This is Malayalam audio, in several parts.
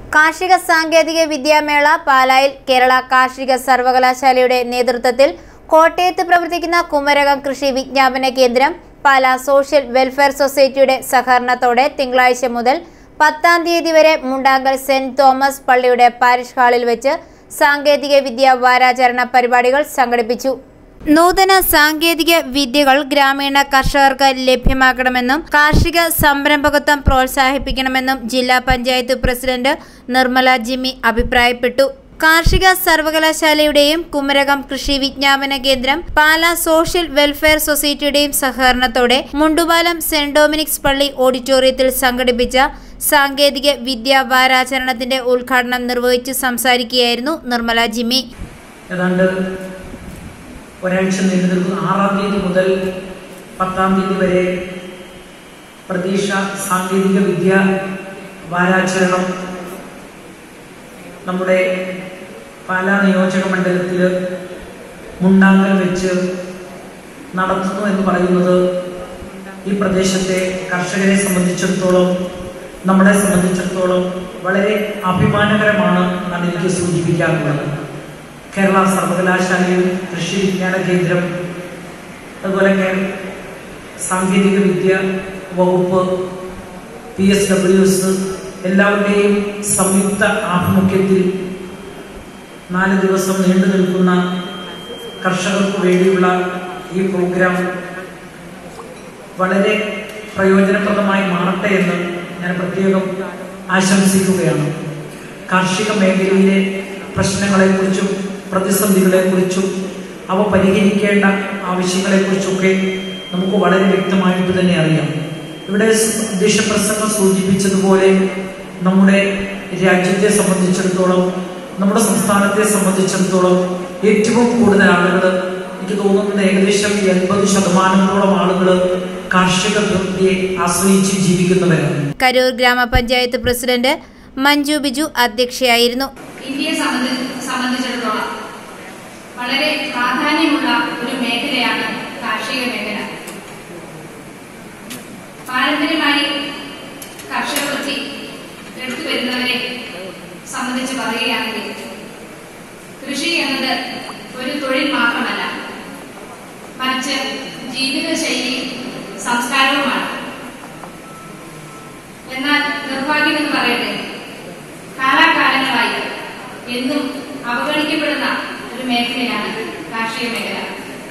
കാർഷിക സാങ്കേതിക വിദ്യാമേള പാലായിൽ കേരള കാർഷിക സർവകലാശാലയുടെ നേതൃത്വത്തിൽ കോട്ടയത്ത് പ്രവർത്തിക്കുന്ന കുമരകം കൃഷി വിജ്ഞാപന കേന്ദ്രം പാലാ സോഷ്യൽ വെൽഫെയർ സൊസൈറ്റിയുടെ സഹകരണത്തോടെ തിങ്കളാഴ്ച മുതൽ പത്താം തീയതി വരെ മുണ്ടാങ്കൽ സെന്റ് തോമസ് പള്ളിയുടെ പാരിഷ് ഹാളിൽ വെച്ച് സാങ്കേതിക വിദ്യ വാരാചരണ പരിപാടികൾ സംഘടിപ്പിച്ചു നൂതന സാങ്കേതിക വിദ്യകൾ ഗ്രാമീണ കർഷകർക്ക് ലഭ്യമാക്കണമെന്നും കാർഷിക സംരംഭകത്വം പ്രോത്സാഹിപ്പിക്കണമെന്നും ജില്ലാ പഞ്ചായത്ത് പ്രസിഡന്റ് നിർമ്മല ജിമ്മി അഭിപ്രായപ്പെട്ടു കാർഷിക സർവകലാശാലയുടെയും കുമരകം കൃഷി വിജ്ഞാപന കേന്ദ്രം പാലാ സോഷ്യൽ വെൽഫെയർ സൊസൈറ്റിയുടെയും സഹകരണത്തോടെ മുണ്ടുപാലം സെന്റ് ഡൊമിനിക്സ് പള്ളി ഓഡിറ്റോറിയത്തിൽ സംഘടിപ്പിച്ച സാങ്കേതിക വിദ്യാ വാരാചരണത്തിന്റെ ഉദ്ഘാടനം നിർവഹിച്ച് സംസാരിക്കുകയായിരുന്നു നിർമ്മല ജിമ്മി ഏതാണ്ട് ഒരാഴ്ച നീണ്ടു നിൽക്കുന്ന ആറാം തീയതി മുതൽ പത്താം തീയതി വരെ പ്രതീക്ഷ സാങ്കേതിക വിദ്യ വാരാചരണം നമ്മുടെ പാലാ നിയോജക മണ്ഡലത്തിൽ മുണ്ടാങ്കൽ വെച്ച് നടത്തുന്നു എന്ന് പറയുന്നത് ഈ പ്രദേശത്തെ കർഷകരെ സംബന്ധിച്ചിടത്തോളം നമ്മളെ സംബന്ധിച്ചിടത്തോളം വളരെ അഭിമാനകരമാണ് എന്നാണ് എനിക്ക് സൂചിപ്പിക്കാറുള്ളത് കേരള സർവകലാശാലയും കൃഷി വിജ്ഞാന കേന്ദ്രം അതുപോലെ കേ- സാങ്കേതിക വിദ്യ വകുപ്പ് പി എസ് ഡബ്ല്യു എസ് എല്ലാവരുടെയും സംയുക്ത ആഭിമുഖ്യത്തിൽ നാല് ദിവസം നീണ്ടു നിൽക്കുന്ന കർഷകർക്ക് വേണ്ടിയുള്ള ഈ പ്രോഗ്രാം വളരെ പ്രയോജനപ്രദമായി മാറട്ടെ എന്ന് ഞാൻ പ്രത്യേകം ആശംസിക്കുകയാണ് കാർഷിക മേഖലയിലെ പ്രശ്നങ്ങളെക്കുറിച്ചും പ്രതിസന്ധികളെക്കുറിച്ചും അവ പരിഹരിക്കേണ്ട ആവശ്യങ്ങളെക്കുറിച്ചൊക്കെ നമുക്ക് വളരെ വ്യക്തമായിട്ട് തന്നെ അറിയാം ഇവിടെ ദേശപ്രസംഗം സൂചിപ്പിച്ചതുപോലെ നമ്മുടെ രാജ്യത്തെ സംബന്ധിച്ചിടത്തോളം നമ്മുടെ സംസ്ഥാനത്തെ സംബന്ധിച്ചിടത്തോളം ഏറ്റവും കൂടുതൽ ആളുകൾ എനിക്ക് തോന്നുന്നത് ഏകദേശം എൺപത് ശതമാനത്തോളം ആളുകൾ കാർഷിക വൃത്തിയെ ആശ്രയിച്ച് ജീവിക്കുന്നവരാണ് കരൂർ ഗ്രാമപഞ്ചായത്ത് പ്രസിഡന്റ് മഞ്ജു ബിജു അധ്യക്ഷയായിരുന്നു ഇന്ത്യയെ സംബന്ധി- സംബന്ധിച്ചിടത്തോളം വളരെ പ്രാധാന്യമുള്ള ഒരു മേഖലയാണ് കാർഷിക മേഖല പാരമ്പര്യമായി കർഷക വൃത്തി എടുത്തു വരുന്നവരെ സംബന്ധിച്ച് പറയുകയാണെങ്കിൽ കൃഷി എന്നത് ഒരു തൊഴിൽ മാത്രമല്ല മറിച്ച് ജീവിതശൈലി സംസ്കാരവുമാണ് എന്നാൽ നിർഭാഗ്യമെന്ന് പറയട്ടെ കാലാകാലങ്ങളായി എന്നും അവഗണിക്കപ്പെടുന്ന ഒരു മേഖലയാണ് കാർഷിക മേഖല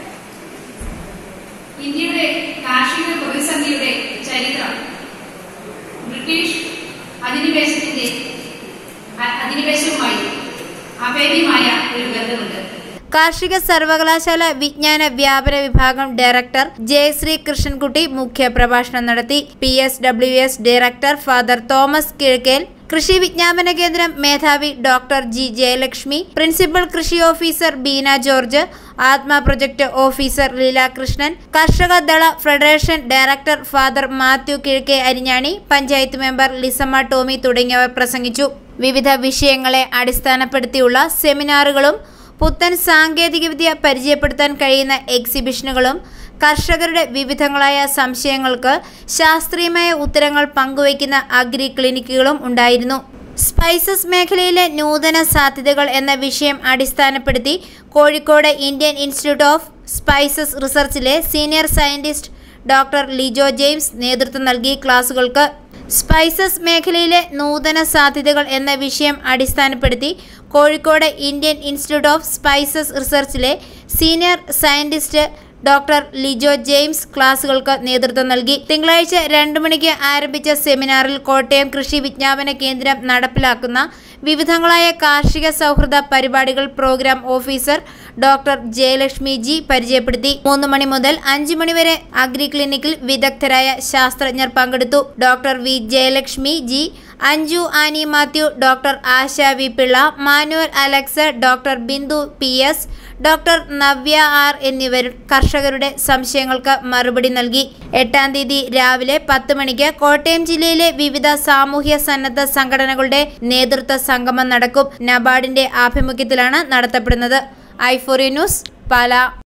ഇന്ത്യയുടെ കാർഷിക പ്രതിസന്ധിയുടെ ചരിത്രം ബ്രിട്ടീഷ് അധിനിവേശത്തിന്റെ അ- അധിനിവേശവുമായി അഭേദ്യമായ ഒരു ബന്ധമുണ്ട് കാർഷിക സർവകലാശാല വിജ്ഞാന വ്യാപന വിഭാഗം ഡയറക്ടർ ജയശ്രീ കൃഷ്ണൻകുട്ടി മുഖ്യ പ്രഭാഷണം നടത്തി P S W S director father Thomas Kizhakkel കൃഷി വിജ്ഞാപന കേന്ദ്രം മേധാവി ഡോക്ടർ ജി ജയലക്ഷ്മി പ്രിൻസിപ്പൽ കൃഷി officer Beena George Atma project officer Leelakrishnan കർഷക ദള federation director father Matthew Kizhakke Arinjani panchayat member Lissamma Tommy തുടങ്ങിയവർ പ്രസംഗിച്ചു വിവിധ വിഷയങ്ങളെ അടിസ്ഥാനപ്പെടുത്തിയുള്ള സെമിനാറുകളും പുത്തൻ സാങ്കേതികവിദ്യ പരിചയപ്പെടുത്താൻ കഴിയുന്ന എക്സിബിഷനുകളും കർഷകരുടെ വിവിധങ്ങളായ സംശയങ്ങൾക്ക് ശാസ്ത്രീയമായ ഉത്തരങ്ങൾ പങ്കുവയ്ക്കുന്ന അഗ്രി ക്ലിനിക്കുകളും ഉണ്ടായിരുന്നു സ്പൈസസ് മേഖലയിലെ നൂതന സാധ്യതകൾ എന്ന വിഷയം അടിസ്ഥാനപ്പെടുത്തി Kozhikode Indian institute of spices റിസർച്ചിലെ senior scientist doctor Lijo James നേതൃത്വം നൽകി ക്ലാസുകൾക്ക് സ്പൈസസ് മേഖലയിലെ നൂതന സാധ്യതകൾ എന്ന വിഷയം അടിസ്ഥാനപ്പെടുത്തി Kozhikode Indian institute of spices റിസർച്ചിലെ senior scientist doctor Lijo James ക്ലാസുകൾക്ക് നേതൃത്വം നൽകി തിങ്കളാഴ്ച രണ്ടു മണിക്ക് ആരംഭിച്ച സെമിനാറിൽ കോട്ടയം കൃഷി വിജ്ഞാപന കേന്ദ്രം നടപ്പിലാക്കുന്ന വിവിധങ്ങളായ കാർഷിക സൗഹൃദ പരിപാടികൾ programme officer doctor Jayalakshmi G പരിചയപ്പെടുത്തി മൂന്ന് മണി മുതൽ അഞ്ചു മണി വരെ അഗ്രി ക്ലിനിക്കിൽ വിദഗ്ധരായ ശാസ്ത്രജ്ഞർ പങ്കെടുത്തു doctor V Jayalakshmi G Anju Annie Matthew doctor Asha V Pillai Manuel Alex doctor Bindu P S doctor Navya R എന്നിവർ കർഷകരുടെ സംശയങ്ങൾക്ക് മറുപടി നൽകി എട്ടാം തീയതി രാവിലെ പത്ത് മണിക്ക് കോട്ടയം ജില്ലയിലെ വിവിധ സാമൂഹ്യ സന്നദ്ധ സംഘടനകളുടെ നേതൃത്വ സംഗമം നടക്കും നബാർഡിന്റെ ആഭിമുഖ്യത്തിലാണ് നടത്തപ്പെടുന്നത് ഐഫോറി ന്യൂസ് പാല